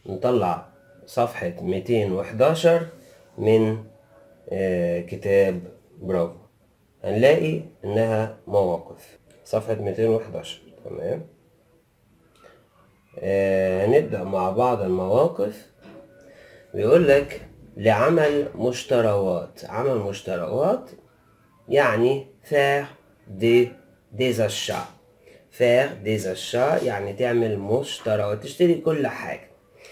نطلع صفحة 211 من آه، كتاب برافو هنلاقي إنها مواقف صفحة 211 تمام آه، هنبدأ مع بعض المواقف بيقول لك لعمل مشتروات عمل مشتروات يعني faire des des achats faire des achats يعني تعمل مشتروات تشتري كل حاجة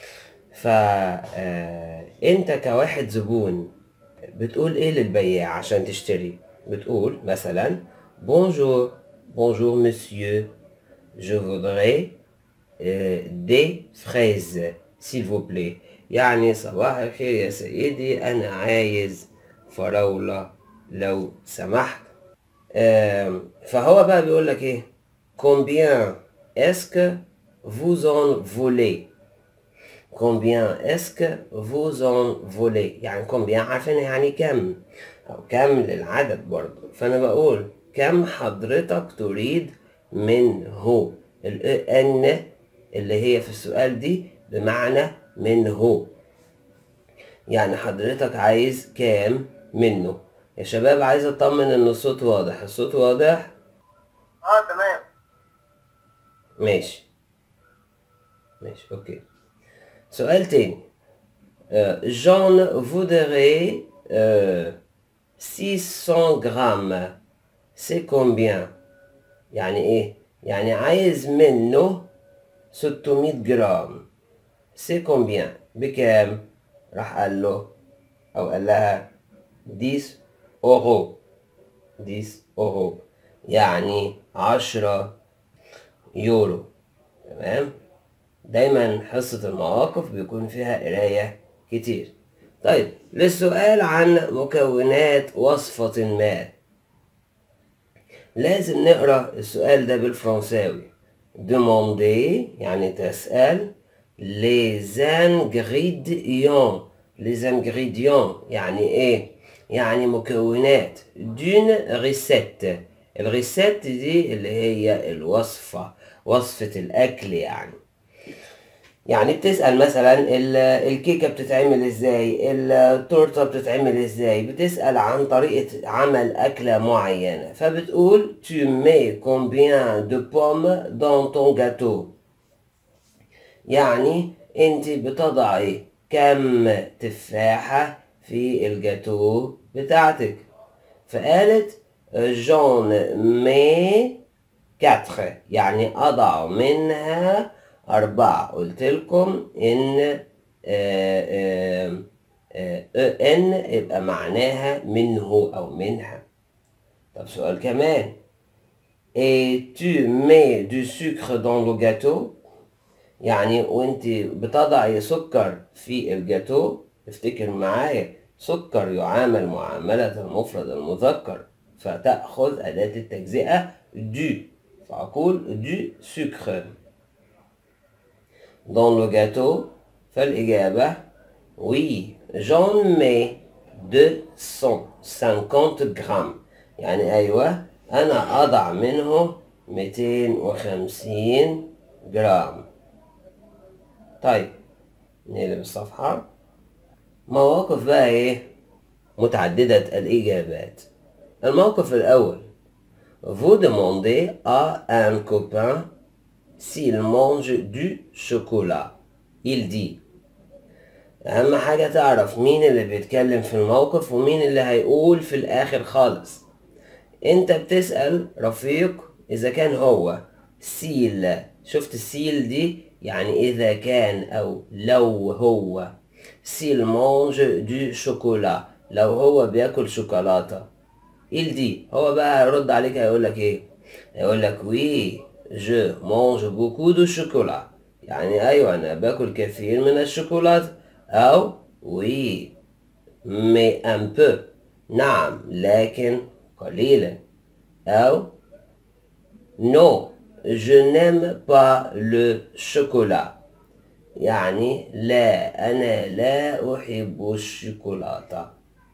فأنت كواحد زبون بتقول ايه للبياع عشان تشتري بتقول مثلا bonjour bonjour monsieur je voudrais euh, des fraises s'il vous plaît يعني صباح الخير يا سيدي أنا عايز فراولة لو سمحت آم، فهو بقى بيقول لك ايه combien est-ce que vous en voulez combien est-ce que vous en voulez يعني combien عارفين يعني كم أو كم للعدد برضه فأنا بقول كم حضرتك تريد منه ال ان اللي هي في السؤال دي بمعنى منه يعني حضرتك عايز كام منه يا شباب عايز اطمن ان الصوت واضح الصوت واضح اه تمام ماشي ماشي اوكي سؤال تاني جون فودري 600 جرام سي كومبيان يعني ايه يعني عايز منه 600 جرام سي كومبيان بكام راح قال له او قال لها 10 اورو 10 اورو يعني 10 يورو تمام دايما حصة المواقف بيكون فيها قراية كتير طيب للسؤال عن مكونات وصفة ما لازم نقرا السؤال ده بالفرنساوي demander يعني تسأل les ingrédients les ingrédients يعني ايه يعني مكونات d'une recette الريسيت دي اللي هي الوصفة وصفة الأكل يعني يعني بتسأل مثلا ال- الكيكة بتتعمل ازاي التورتة بتتعمل ازاي بتسأل عن طريقة عمل أكلة معينة فبتقول tu mets combien de pommes dans ton gâteau يعني انت بتضعي كم تفاحة في الجاتو بتاعتك فقالت j'en mets quatre يعني أضع منها أربعة قلت لكم إن ان يبقى معناها منه أو منها طب سؤال كمان et tu mets du sucre dans le gâteau يعني وانت بتضعي سكر في الجاتو افتكر معايا سكر يعامل معاملة المفرد المذكر فتأخذ أداة التجزئة du فأقول du sucre dans le gâteau فالإجابة oui j'en mets 250 جرام يعني أيوة أنا أضع منه 250 جرام طيب نقلب الصفحة مواقف بقى إيه متعددة الإجابات الموقف الأول Vous demandez à un copain s'il mange du chocolat. Il dit أهم حاجة تعرف مين اللي بيتكلم في الموقف ومين اللي هيقول في الآخر خالص أنت بتسأل رفيق إذا كان هو سيل شفت السيل دي يعني إذا كان أو لو هو سيل مانج دو شوكولا لو هو بياكل شوكولاتة il dit هو بقى هيرد عليك هيقول لك ايه هيقول لك oui je mange beaucoup de chocolat يعني ايوه انا باكل كثير من الشوكولاتة او oui mais un peu نعم لكن قليلا او non je n'aime pas le chocolat يعني لا انا لا احب الشوكولاته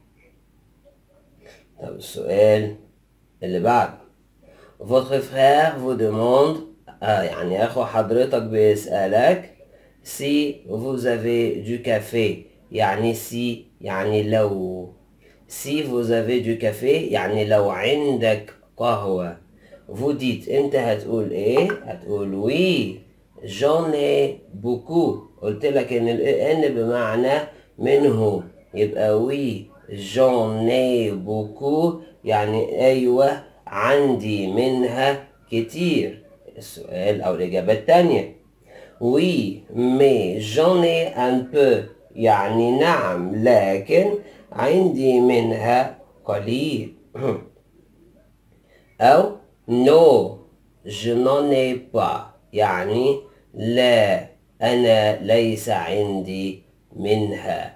طب السؤال اللي بعده Votre frère vous demande آه يعني أخو حضرتك بيسألك si vous avez du café يعني si يعني لو si vous avez du café يعني لو عندك قهوة vous dites انت هتقول ايه هتقول oui j'en ai beaucoup قلت لك ان ال ان بمعنى منه يبقى oui j'en ai beaucoup يعني ايوه عندي منها كتير السؤال او الاجابة التانية oui mais j'en ai un peu يعني نعم لكن عندي منها قليل أو no je n'en ai pas يعني لا أنا ليس عندي منها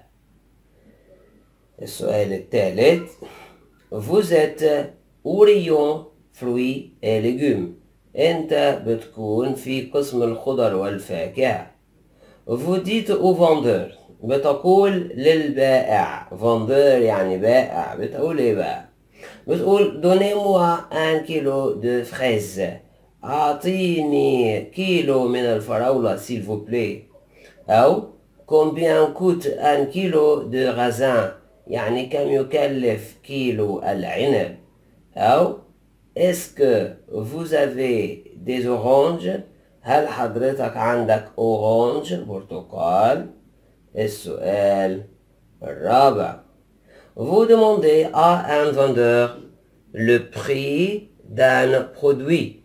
السؤال الثالث vous êtes au rayon fruits et légumes أنت بتكون في قسم الخضر والفاكهة vous dites au vendeur بتقول للبائع vendeur يعني بائع بتقول ايه بقى بتقول donnez-moi un kilo de fraises أعطيني كيلو من الفراولة s'il vous plaît أو combien coûte un kilo de raisin يعني كم يكلف كيلو العنب أو est-ce que vous avez des oranges هل حضرتك عندك أورانج برتقال السؤال الرابع Vous demandez à un vendeur le prix d'un produit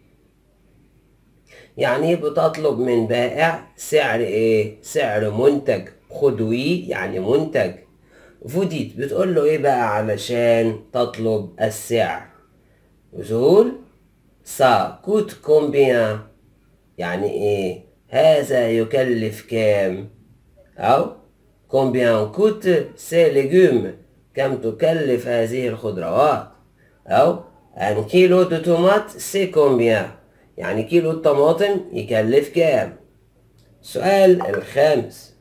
يعني بتطلب من بائع سعر ايه سعر منتج produit يعني منتج vous dites بتقول له ايه بقى علشان تطلب السعر بتقول ça coûte combien يعني ايه هذا يكلف كام او combien coûte ces légumes كم تكلف هذه الخضروات او un kilo de tomates c'est combien يعني كيلو الطماطم يكلف كام السؤال الخامس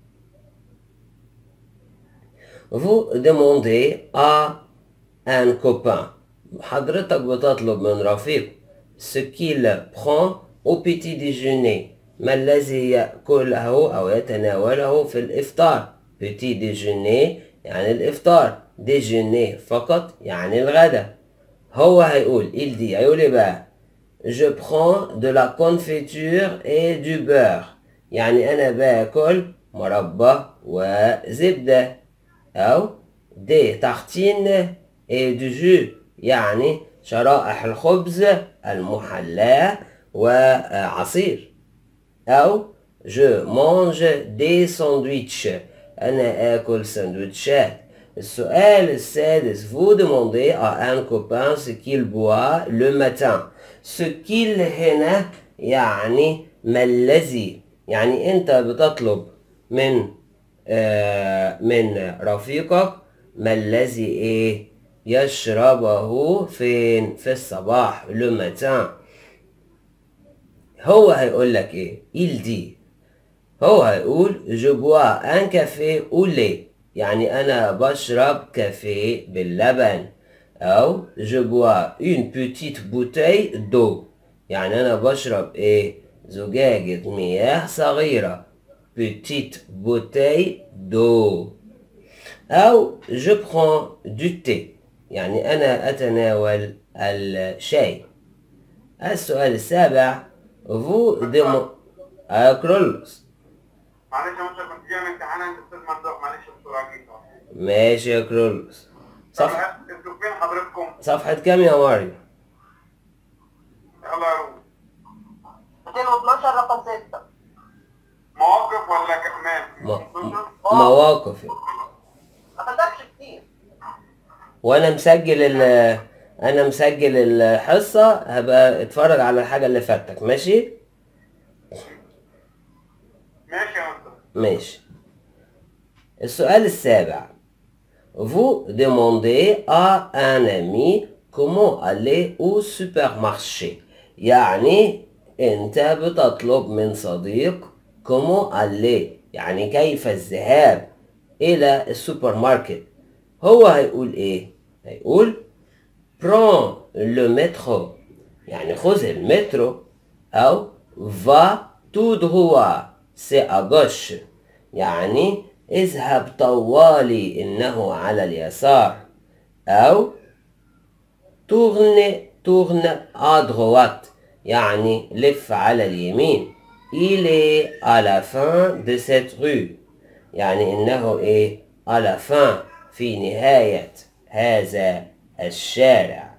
vous demandez à un copain حضرتك بتطلب من رفيق ce qu'il prend au petit déjeuner ما الذي يأكله أو يتناوله في الإفطار petit déjeuner يعني الإفطار déjeuner فقط يعني الغداء هو هيقول il dit هيقول إيه بقى je prends de la confiture et du beurre يعني أنا باكل مربى وزبدة أو des tartines et du jus يعني شرائح الخبز المحلاة وعصير أو je mange des sandwichs أنا آكل سندوتشات السؤال السادس vous demandez à un copain ce qu'il boit le matin ce qu'il هنا يعني ما الذي يعني أنت بتطلب من آه من رفيقك ما الذي إيه يشربه فين في الصباح le matin هو هيقول لك ايه il dit هو هيقول je bois un café au lait يعني انا بشرب كافيه باللبن او je bois une petite bouteille d'eau يعني انا بشرب ايه زجاجة مياه صغيرة petite bouteille d'eau او je prends du thé يعني انا اتناول الشاي السؤال السابع vous demandez كرولوس معلش يا مستر كنت جاي من امتحان عند استاذ ممدوح معلش بسرعه جدا ماشي يا كرولوس صفحة طب انتوا فين حضرتكم؟ صفحة كام يا ماريو؟ يلا يا روح 212 رقم 6 مواقف ولا كمان؟ م- مواقف ما خدكش كتير وانا مسجل ال انا مسجل الحصة هبقى اتفرج على الحاجة اللي فاتك ماشي؟ ماشي يا مستر ماشي السؤال السابع Vous demandez à un ami comment aller au supermarché يعني انت بتطلب من صديق comment aller يعني كيف الذهاب الى السوبر ماركت هو هيقول ايه هيقول prends le métro يعني خذ المترو او va tout droit سي أغوش يعني اذهب طوالي إنه على اليسار أو tourne tourne à droite يعني لف على اليمين il est à la fin de cette rue يعني إنه إيه à la fin في نهاية هذا الشارع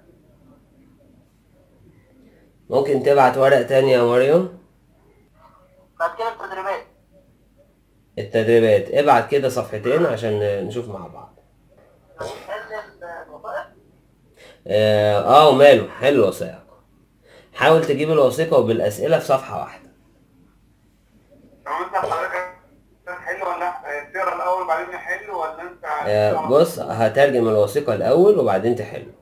ممكن تبعت ورق تاني يا مريم بعد كده التدريبات التدريبات ابعت كده صفحتين عشان نشوف مع بعض نحل الوظائف اه آه، وماله حل الوثائق حاول تجيب الوثيقة وبالأسئلة في صفحة واحدة طب انت حضرتك تحل ولا لا؟ تقرا الاول بعدين نحل ولا انت آه، بص هترجم الوثيقة الأول وبعدين تحل